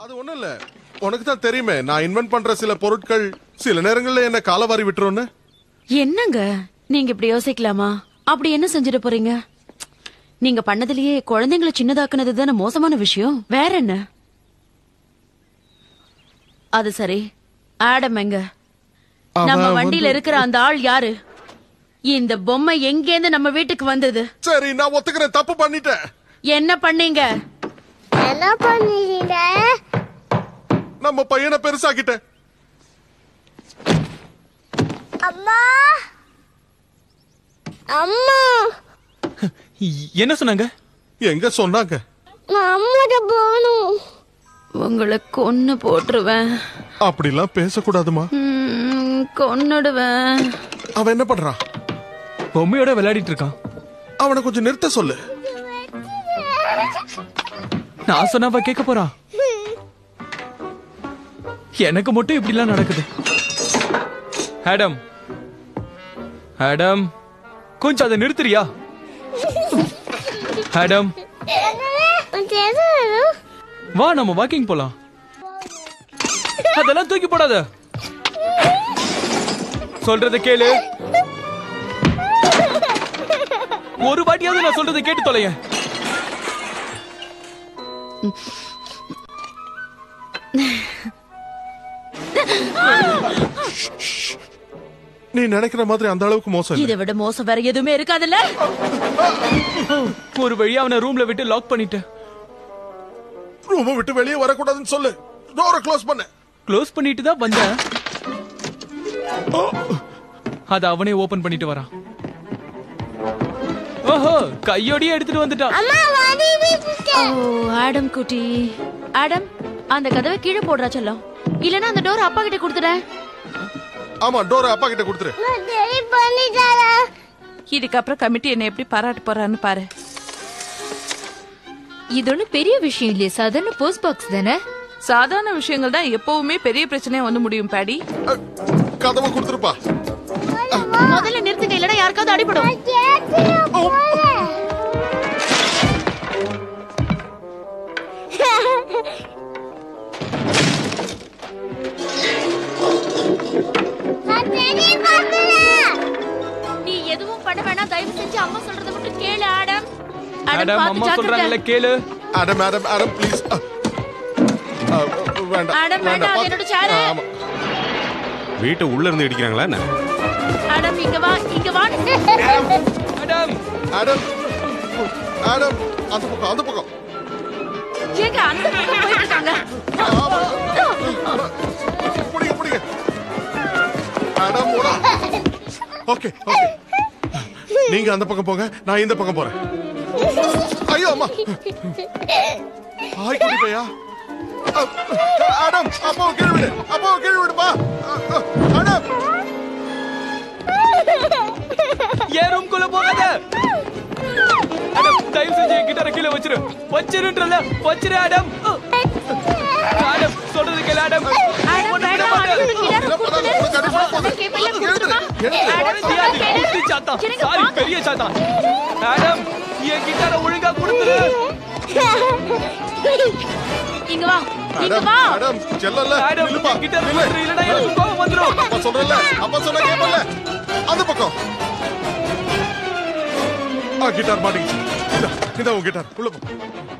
அது ஒண்ணும் இல்ல உனக்கு தான் தெரியுமே நான் இன்வென்ட் பண்ற சில பொருட்கள் சில நேரங்கள்ல என்ன காலவாரி விட்டுரும்னு என்னங்க நீங்க இப்படி யோசிக்கலாமா அப்படி என்ன செஞ்சிட போறீங்க நீங்க பண்ணதுலயே குழந்தைங்களை சின்னதாக்குனது தானே மோசமான விஷயம் வேற என்ன அது சரி ஆடம் எங்க அவன் நம்ம வந்து- வண்டியில இருக்கிற அந்த ஆள் யாரு இந்த பொம்மை எங்கேருந்து நம்ம வீட்டுக்கு வந்தது சரி நான் ஒத்துக்கிறேன் தப்பு பண்ணிட்டேன் என்ன பண்ணீங்க என்ன பண்ணிட்டீங்க நம்ம பையனை பெருசாக்கிட்டேன் அம்மா அம்மா என்ன சொன்னாங்க எங்க சொன்னாங்க நான் அம்மாட்ட போகணும் உங்களை கொன்னு போட்டுருவேன் அப்படிலாம் பேசக்கூடாதுமா ம், கொன்னுடுவேன் அவன் என்ன பண்றான் பொம்மையோட விளையாடிட்டு இருக்கான் அவனை கொஞ்சம் நிறுத்த சொல்லு நான் சொன்னாவா கேட்க போறான் எனக்கு மட்டும் இப்படிலாம் நடக்குது ஆடம் ஆடம் கொஞ்சம் அதை நிறுத்துறியா ஆடம் உனக்கு எது வேணும் வா நம்ம வாக்கிங் போலாம் அதெல்லாம் தூக்கி போடாத சொல்றத கேளு ஒரு வாட்டியாவது நான் சொல்றதை கேட்டு தொலையேன் நீ நினைக்கிற மாதிரி அந்த அளவுக்கு மோசம் இல்ல இதை விட மோசம் வேற எதுவுமே இருக்காதுல்ல ஒரு வழியா அவனை ரூம்ல விட்டு லாக் பண்ணிட்டேன் ரூமை விட்டு வெளியே வரக்கூடாதுன்னு சொல்லு டோரை க்ளோஸ் பண்ணு க்ளோஸ் பண்ணிட்டு தான் வந்தேன் அத அவனே ஓபன் பண்ணிட்டு வரான் ஓஹோ கையோடயே எடுத்துட்டு வந்துட்டான் அம்மா வாடி வீட்டுக்கு ஓ ஆடம் குட்டி ஆடம் அந்த கதவை கீழே போடுறா செல்லம் இல்லனா அந்த டோர் அப்பா கிட்ட கொடுத்துறேன் ஆமா டோரை அப்பா கிட்ட கொடுத்துரு நான் சரி பண்ணிட்டாரா இதுக்கப்புறம் கமிட்டி என்ன எப்படி பாராட்ட போறான்னு பாரு இது ஒண்ணும் பெரிய விஷயம் இல்லையே சாதாரண போஸ்ட் பாக்ஸ் தானே சாதாரண விஷயங்கள் தான் எப்பவுமே பெரிய பிரச்சனையா வந்து முடியும் பாடி அஹ், கதவை கொடுத்துருப்பா முதல்ல நிறுத்துங்க இல்லனா யாருக்காவது அடிபடும் கேட்டு போறேன் நான் சரி பண்ணுறேன் நீ எதுவும் பண்ண வேணாம் தயவு செஞ்சு அம்மா சொல்றத மட்டும் கேளு ஆடம் மேடம் பார்த்து அம்மா ஜாக்கிரதை. சொல்றாங்கல்ல கேளு ஆடம் ஆடம் ஆடம் ப்ளீஸ் வேண்டாம் ஆடம், வேண்டாம், அது என்னோட chair. ஆ, ஆமா வீட்டை உள்ள இருந்து இடிக்கிறாங்களா என்ன ஆடம் இங்க வா இங்க வா மேடம் ஆடம் ஆடம் அந்த பக்கம் அந்த பக்கம் ஏங்க அந்த பக்கம் போயிட்டு இருக்காங்க பிடிங்க பிடிங்க ஆடம் ஓடா ஓகே ஓகே நீங்க அந்த பக்கம் போங்க நான் இந்த பக்கம் போறேன் ஐயோ அம்மா ஹாய் குடி பையா அ- ஆடம் அப்பாவை கீழே விடு அப்பாவை கீழே விடுப்பா அ- அ- ஆடம் ஏன் ரூம்குள்ள போகாத மேடம் தயவு செஞ்சு என் கிட்ட கீழே வச்சிரு வச்சிருன்றல வச்சிரு ஆடம் ஆடம் சொல்றது கேளு ஆடம் ஆடம் ஒண்ணும் விட வேண்டாம் மாட்டேன். ஆடம் கிட்ட என்ன பண்ணாலும் உனக்கு அடிபட போகுது. கேப்பையில எழுந்துரு, கொடுத்துருமா எழுந்துரு. ஆடம் குழந்தையா அது சொல்றத குட்டி கேளு. சாத்தான் எனக்கு சாரி வாங்க. பெரிய சாத்தான் ஆடம் என் கிட்டார ஒழுங்கா கொடுத்துரு இங்க வா இங்க ஆடம் வா ஆடம் செல்லல ஆடம் நில்லுப்பா என் கிட்டார நில்லு. கொடுத்துரு இல்லனா எனக்கு கோவம் வந்துரும் அப்பா சொல்றல அப்பா சொன்னா கேப்பல அந்த பக்கம் ஆ கிட்டார் மாட்டிக்கிச்சு இந்த இந்த உன் கிட்டார் உள்ள போ